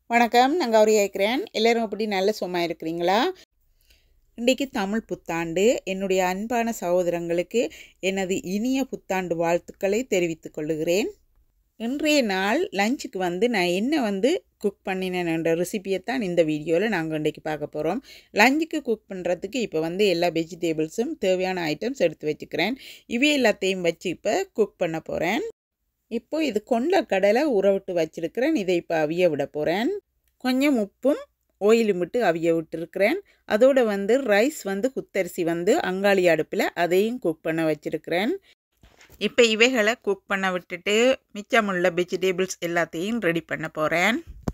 வணக்கம் நான் கௌரி கேட்குறேன் எல்லோரும் எப்படி நல்ல சும்மா இருக்கிறீங்களா இன்றைக்கு தமிழ் புத்தாண்டு என்னுடைய அன்பான சகோதரங்களுக்கு எனது இனிய புத்தாண்டு வாழ்த்துக்களை தெரிவித்துக் கொள்கிறேன் இன்றைய நாள் லஞ்சுக்கு வந்து நான் என்ன வந்து குக் பண்ணினேன்ற ரெசிபியை தான் இந்த வீடியோவில் நாங்கள் இன்றைக்கி பார்க்க போகிறோம் லஞ்சுக்கு குக் பண்ணுறதுக்கு இப்போ வந்து எல்லா வெஜிடேபிள்ஸும் தேவையான ஐட்டம்ஸ் எடுத்து வச்சுக்கிறேன் இவை எல்லாத்தையும் வச்சு இப்போ குக் பண்ண போகிறேன் இப்போ இது கொண்ட கடலை ஊற விட்டு வச்சிருக்கிறேன் இதை இப்போ அவிய விட போகிறேன் கொஞ்சம் உப்பும் ஓயிலும் விட்டு அவிய விட்டுருக்கிறேன் அதோடு வந்து ரைஸ் வந்து குத்தரிசி வந்து அங்காளி அடுப்பில் அதையும் குக் பண்ண வச்சுருக்கிறேன் இப்போ இவைகளை குக் பண்ண விட்டுட்டு மிச்சமுள்ள வெஜிடேபிள்ஸ் எல்லாத்தையும் ரெடி பண்ண போகிறேன்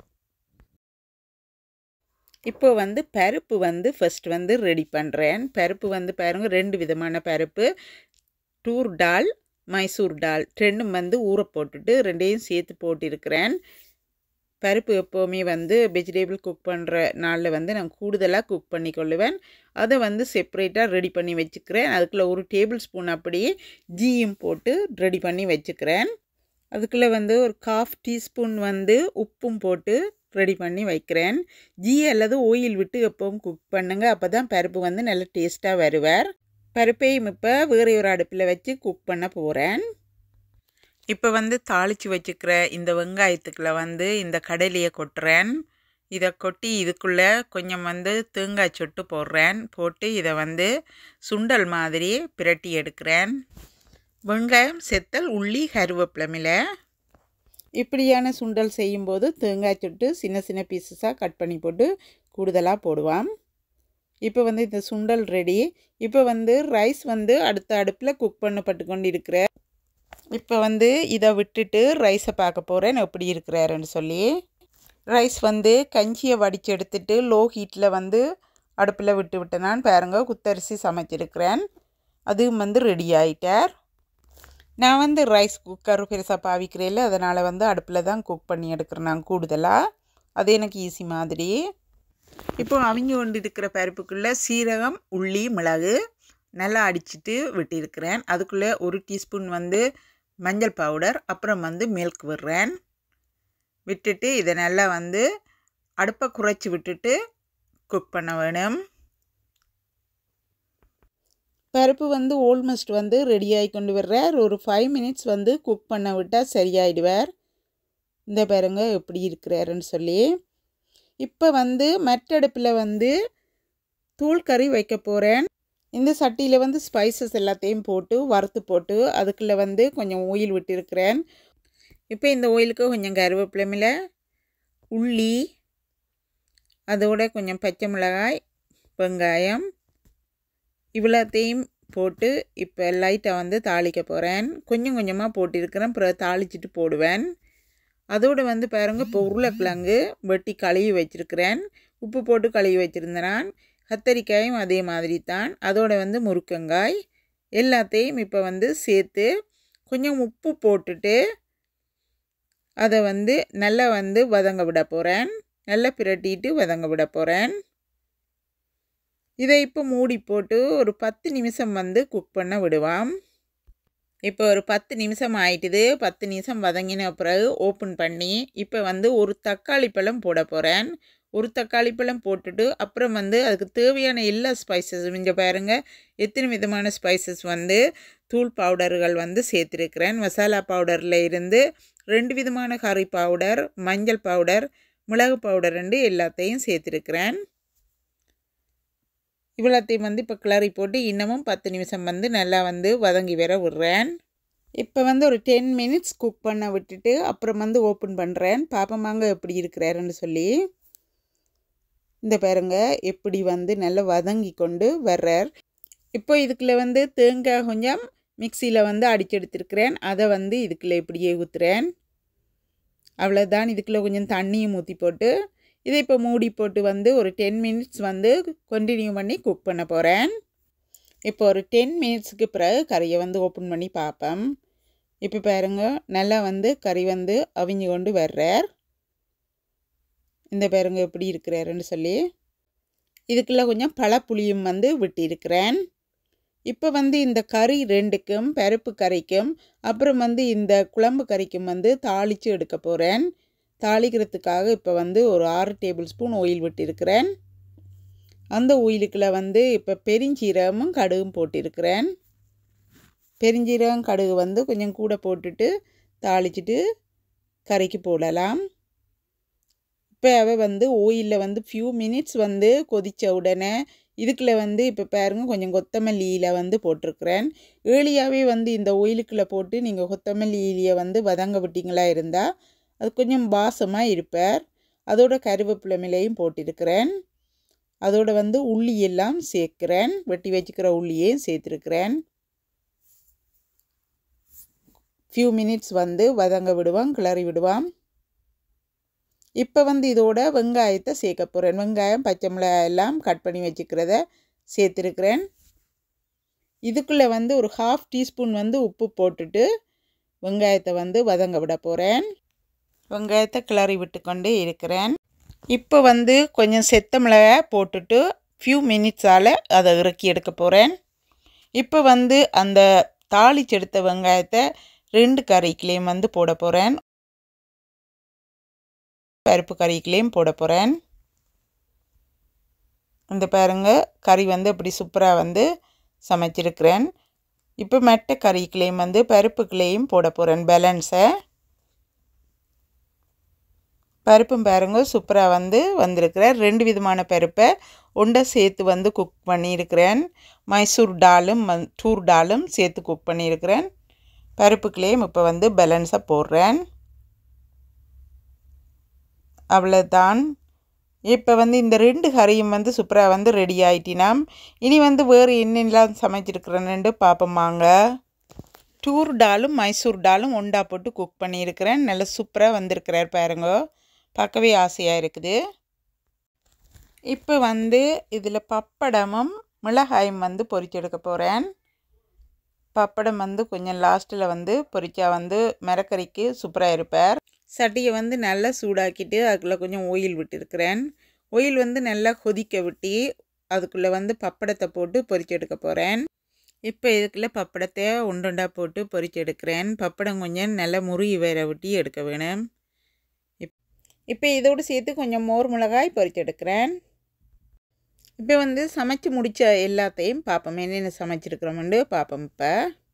இப்போ வந்து பருப்பு வந்து ஃபஸ்ட் வந்து ரெடி பண்ணுறேன் பருப்பு வந்து பாருங்கள் ரெண்டு விதமான பருப்பு டூர் டால் மைசூர் டால் ரெண்டும் வந்து ஊற போட்டுட்டு ரெண்டையும் சேர்த்து போட்டிருக்கிறேன் பருப்பு எப்போவுமே வந்து வெஜிடேபிள் குக் பண்ணுற நாளில் வந்து நான் கூடுதலாக குக் பண்ணி கொள்ளுவேன் அதை வந்து செப்ரேட்டாக ரெடி பண்ணி வச்சுக்கிறேன் அதுக்குள்ளே ஒரு டேபிள் ஸ்பூன் அப்படியே ஜீயும் போட்டு ரெடி பண்ணி வச்சுக்கிறேன் அதுக்குள்ளே வந்து ஒரு காஃப் டீஸ்பூன் வந்து உப்பும் போட்டு ரெடி பண்ணி வைக்கிறேன் ஜீ அல்லது ஓயில் விட்டு எப்பவும் குக் பண்ணுங்கள் அப்போ தான் பருப்பு வந்து நல்ல டேஸ்ட்டாக வருவார் பருப்பையும் இப்போ வேறு ஒரு அடுப்பில் வச்சு குக் பண்ண போகிறேன் இப்போ வந்து தாளித்து வச்சுக்கிற இந்த வெங்காயத்துக்குள்ளே வந்து இந்த கடலையை கொட்டுறேன் இதை கொட்டி இதுக்குள்ளே கொஞ்சம் வந்து தேங்காய் சொட்டு போடுறேன் போட்டு இதை வந்து சுண்டல் மாதிரி பிரட்டி எடுக்கிறேன் வெங்காயம் செத்தல் உள்ளி கருவேப்பிலமில இப்படியான சுண்டல் செய்யும்போது தேங்காய் சொட்டு சின்ன சின்ன பீசஸாக கட் பண்ணி போட்டு கூடுதலாக போடுவான் இப்போ வந்து இந்த சுண்டல் ரெடி இப்போ வந்து ரைஸ் வந்து அடுத்த அடுப்பில் குக் பண்ணப்பட்டு கொண்டு இருக்கிற இப்போ வந்து இதை விட்டுட்டு ரைஸை பார்க்க போகிறேன் எப்படி இருக்கிறாருன்னு சொல்லி ரைஸ் வந்து கஞ்சியை வடித்து எடுத்துட்டு லோ ஹீட்டில் வந்து அடுப்பில் விட்டு விட்டேனான் பாருங்க குத்தரிசி சமைச்சிருக்கிறேன் அதுவும் வந்து ரெடி ஆகிட்டார் நான் வந்து ரைஸ் குக்கர் பெருசாக பாவிக்கிறேன் அதனால் வந்து அடுப்பில் தான் குக் பண்ணி எடுக்கிறேன் நான் கூடுதலாக அது எனக்கு ஈஸி மாதிரி இப்போ அவங்க கொண்டு இருக்கிற பருப்புக்குள்ளே சீரகம் உள்ளி மிளகு நல்லா அடிச்சுட்டு விட்டிருக்கிறேன் அதுக்குள்ளே ஒரு டீஸ்பூன் வந்து மஞ்சள் பவுடர் அப்புறம் வந்து மில்க் விடுறேன் விட்டுட்டு இதை நல்லா வந்து அடுப்பை குறைச்சி விட்டுட்டு குக் பண்ண வேணும் பருப்பு வந்து ஆல்மோஸ்ட் வந்து ரெடி ஆகி கொண்டு வர்றார் ஒரு ஃபைவ் மினிட்ஸ் வந்து குக் பண்ண விட்டால் சரியாயிடுவார் இந்த பாருங்க எப்படி இருக்கிறாருன்னு சொல்லி இப்போ வந்து மற்றடுப்பில் வந்து தூள் கறி வைக்க போகிறேன் இந்த சட்டியில் வந்து ஸ்பைசஸ் எல்லாத்தையும் போட்டு வறுத்து போட்டு அதுக்குள்ளே வந்து கொஞ்சம் ஓயில் விட்டுருக்கிறேன் இப்போ இந்த ஓயிலுக்கு கொஞ்சம் கருவேப்பிலைமில் உள்ளி அதோட கொஞ்சம் பச்சை மிளகாய் வெங்காயம் இவ்வளோத்தையும் போட்டு இப்போ லைட்டாக வந்து தாளிக்க போகிறேன் கொஞ்சம் கொஞ்சமாக போட்டிருக்கிறேன் அப்புறம் தாளிச்சிட்டு போடுவேன் அதோடு வந்து பாருங்கள் இப்போ உருளைக்கிழங்கு வெட்டி கழுவி வச்சுருக்கிறேன் உப்பு போட்டு கழுவி வச்சுருந்தேன் கத்தரிக்காயும் அதே மாதிரி தான் அதோட வந்து முருக்கங்காய் எல்லாத்தையும் இப்போ வந்து சேர்த்து கொஞ்சம் உப்பு போட்டுட்டு அதை வந்து நல்லா வந்து வதங்க விட போகிறேன் நல்லா பிரட்டிட்டு வதங்க விட போகிறேன் இதை இப்போ மூடி போட்டு ஒரு பத்து நிமிஷம் வந்து குக் பண்ண விடுவான் இப்போ ஒரு பத்து நிமிஷம் ஆயிட்டுது பத்து நிமிஷம் வதங்கின பிறகு ஓப்பன் பண்ணி இப்போ வந்து ஒரு தக்காளி பழம் போட போகிறேன் ஒரு தக்காளி பழம் போட்டுட்டு அப்புறம் வந்து அதுக்கு தேவையான எல்லா ஸ்பைசஸும் இங்கே பாருங்கள் எத்தனை விதமான ஸ்பைசஸ் வந்து தூள் பவுடர்கள் வந்து சேர்த்துருக்கிறேன் மசாலா பவுடரில் இருந்து ரெண்டு விதமான கறி பவுடர் மஞ்சள் பவுடர் மிளகு பவுடர் ரெண்டு எல்லாத்தையும் சேர்த்துருக்கிறேன் இவ்வளோத்தையும் வந்து இப்போ கிளறி போட்டு இன்னமும் பத்து நிமிஷம் வந்து நல்லா வந்து வதங்கி வர விடுறேன் இப்போ வந்து ஒரு டென் மினிட்ஸ் குக் பண்ண விட்டுட்டு அப்புறம் வந்து ஓப்பன் பண்ணுறேன் பாப்பமாங்க எப்படி இருக்கிறாருன்னு சொல்லி இந்த பாருங்க எப்படி வந்து நல்லா வதங்கி கொண்டு வர்றார் இப்போ இதுக்குள்ளே வந்து தேங்காய் கொஞ்சம் மிக்சியில் வந்து அடிச்சு எடுத்துருக்கிறேன் அதை வந்து இதுக்குள்ளே இப்படியே ஊற்றுறேன் அவ்வளோதான் இதுக்குள்ளே கொஞ்சம் தண்ணியும் ஊற்றி போட்டு இதை இப்போ மூடி போட்டு வந்து ஒரு டென் மினிட்ஸ் வந்து கண்டினியூ பண்ணி குக் பண்ண போகிறேன் இப்போ ஒரு டென் மினிட்ஸுக்கு பிறகு கறியை வந்து ஓப்பன் பண்ணி பார்ப்பேன் இப்போ பாருங்க நல்லா வந்து கறி வந்து அவிஞ்சு கொண்டு வர்றார் இந்த பாருங்க எப்படி இருக்கிறாருன்னு சொல்லி இதுக்குள்ளே கொஞ்சம் பழப்புளியும் வந்து விட்டிருக்கிறேன் இப்போ வந்து இந்த கறி ரெண்டுக்கும் பருப்பு கறிக்கும் அப்புறம் வந்து இந்த குழம்பு கறிக்கும் வந்து தாளித்து எடுக்க போகிறேன் தாளிக்கிறதுக்காக இப்போ வந்து ஒரு ஆறு டேபிள் ஸ்பூன் ஆயில் விட்டிருக்கிறேன் அந்த ஆயிலுக்குள்ள வந்து இப்போ பெருஞ்சீரகமும் கடுகும் போட்டிருக்கிறேன் பெருஞ்சீரகம் கடுகு வந்து கொஞ்சம் கூட போட்டுட்டு தாளிச்சிட்டு கறிக்கு போடலாம் இப்போ அவ வந்து ஓயிலில் வந்து ஃபியூ மினிட்ஸ் வந்து கொதித்த உடனே இதுக்குள்ள வந்து இப்போ பாருங்க கொஞ்சம் கொத்தமல்லியில் வந்து போட்டிருக்கிறேன் ஏர்லியாகவே வந்து இந்த ஒயிலுக்குள்ளே போட்டு நீங்கள் கொத்தமல்லி இலியை வந்து வதங்க விட்டீங்களா இருந்தால் அது கொஞ்சம் வாசமாக இருப்பார் அதோட கருவேப்பிலை மிலையும் போட்டிருக்கிறேன் அதோட வந்து உள்ளி எல்லாம் சேர்க்குறேன் வெட்டி வச்சுக்கிற உள்ளியையும் சேர்த்துருக்கிறேன் ஃபியூ மினிட்ஸ் வந்து வதங்க விடுவான் கிளறி விடுவான் இப்போ வந்து இதோட வெங்காயத்தை சேர்க்க போகிறேன் வெங்காயம் பச்சை மிளகாய் எல்லாம் கட் பண்ணி வச்சுக்கிறத சேர்த்துருக்கிறேன் இதுக்குள்ளே வந்து ஒரு ஹாஃப் டீஸ்பூன் வந்து உப்பு போட்டுட்டு வெங்காயத்தை வந்து வதங்க விட போகிறேன் வெங்காயத்தை கிளறி விட்டு கொண்டே இருக்கிறேன் இப்போ வந்து கொஞ்சம் செத்த மிளகாய் போட்டுட்டு ஃபியூ மினிட்ஸால் அதை இறக்கி எடுக்க போகிறேன் இப்போ வந்து அந்த தாளிச்செடுத்த வெங்காயத்தை ரெண்டு கறிக்கிலையும் வந்து போட போகிறேன் பருப்பு கறிக்குலேயும் போட போகிறேன் இந்த பாருங்க கறி வந்து இப்படி சூப்பராக வந்து சமைச்சிருக்கிறேன் இப்போ மெட்டை கறிக்குலேயும் வந்து பருப்புக்குலேயும் போட போகிறேன் பேலன்ஸை பருப்பும் பாருங்க சூப்பராக வந்து வந்திருக்கிறேன் ரெண்டு விதமான பருப்பை உண்டை சேர்த்து வந்து குக் பண்ணியிருக்கிறேன் மைசூர் டாலும் டூர் டாலும் சேர்த்து குக் பண்ணியிருக்கிறேன் பருப்புக்குலேயும் இப்போ வந்து பேலன்ஸை போடுறேன் அவ்வளோதான் இப்போ வந்து இந்த ரெண்டு கறியும் வந்து சூப்பராக வந்து ரெடி ஆகிட்டினாம் இனி வந்து வேறு என்னெல்லாம் சமைச்சிருக்கிறேன்னு பார்ப்போமாங்க டூர் டாலும் மைசூர் டாலும் ஒண்டா போட்டு குக் பண்ணியிருக்கிறேன் நல்லா சூப்பராக வந்திருக்கிறார் பாருங்க பார்க்கவே ஆசையாக இருக்குது இப்போ வந்து இதில் பப்படமும் மிளகாயும் வந்து பொரிச்செடுக்க போகிறேன் பப்படம் வந்து கொஞ்சம் லாஸ்ட்டில் வந்து பொரிச்சா வந்து மரக்கறிக்கு சூப்பராக இருப்பார் சட்டியை வந்து நல்லா சூடாக்கிட்டு அதுக்குள்ளே கொஞ்சம் ஓயில் விட்டுருக்கிறேன் ஓயில் வந்து நல்லா கொதிக்க விட்டு அதுக்குள்ளே வந்து பப்படத்தை போட்டு பொரிச்செடுக்க போகிறேன் இப்போ இதுக்குள்ளே பப்படத்தை உண்டுண்டா போட்டு பொரிச்செடுக்கிறேன் பப்படம் கொஞ்சம் நல்லா முருகி வேற விட்டி எடுக்க வேணும் இப் இப்போ இதோடு சேர்த்து கொஞ்சம் மோர் மிளகாய் பொரிச்செடுக்கிறேன் இப்போ வந்து சமைச்சு முடித்த எல்லாத்தையும் பார்ப்போம் என்னென்ன சமைச்சிருக்கிறோம்னு பார்ப்போம் இப்போ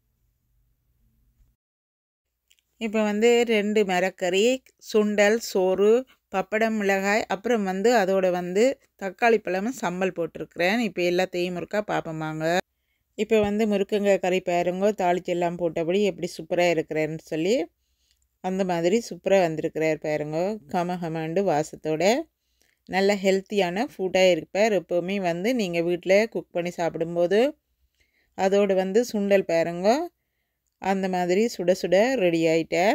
இப்போ வந்து ரெண்டு மரக்கறி சுண்டல் சோறு பப்படம் மிளகாய் அப்புறம் வந்து அதோட வந்து தக்காளி பழமும் சம்பல் போட்டிருக்கிறேன் இப்போ எல்லாத்தையும் இருக்கா பார்ப்போமாங்க இப்போ வந்து முருக்கங்காய் கறி பாருங்க தாளிச்சு எல்லாம் போட்டபடி எப்படி சூப்பராக இருக்கிறேன்னு சொல்லி அந்த மாதிரி சூப்பராக வந்திருக்கிறார் பாருங்க கம கமண்டு வாசத்தோட நல்ல ஹெல்த்தியான ஃபுட்டாக இருப்பார் எப்போவுமே வந்து நீங்கள் வீட்டில் குக் பண்ணி சாப்பிடும்போது அதோடு வந்து சுண்டல் பாருங்க அந்த மாதிரி சுட சுட ரெடி ஆயிட்டார்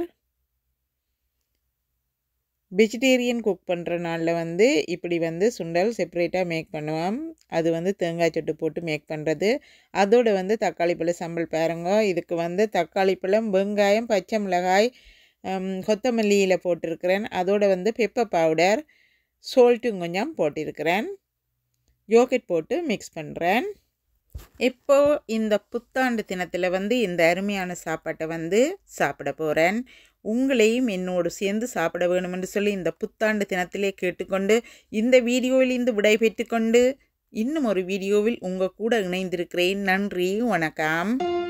வெஜிடேரியன் குக் பண்ணுற நாளில் வந்து இப்படி வந்து சுண்டல் செப்பரேட்டாக மேக் பண்ணுவோம் அது வந்து தேங்காய் சொட்டு போட்டு மேக் பண்ணுறது அதோடு வந்து தக்காளி பழம் சம்பல் பாருங்க இதுக்கு வந்து தக்காளி பழம் வெங்காயம் பச்சை மிளகாய் கொத்தமல்லியில் போட்டிருக்கிறேன் அதோடு வந்து பெப்பர் பவுடர் சோல்ட்டும் கொஞ்சம் போட்டிருக்கிறேன் யோகட் போட்டு மிக்ஸ் பண்ணுறேன் இப்போ இந்த புத்தாண்டு தினத்தில் வந்து இந்த அருமையான சாப்பாட்டை வந்து சாப்பிட போகிறேன் உங்களையும் என்னோடு சேர்ந்து சாப்பிட வேணுமென்று சொல்லி இந்த புத்தாண்டு தினத்திலே கேட்டுக்கொண்டு இந்த வீடியோவிலிருந்து விடை பெற்றுக்கொண்டு இன்னும் ஒரு வீடியோவில் உங்கள் கூட இணைந்திருக்கிறேன் நன்றி வணக்கம்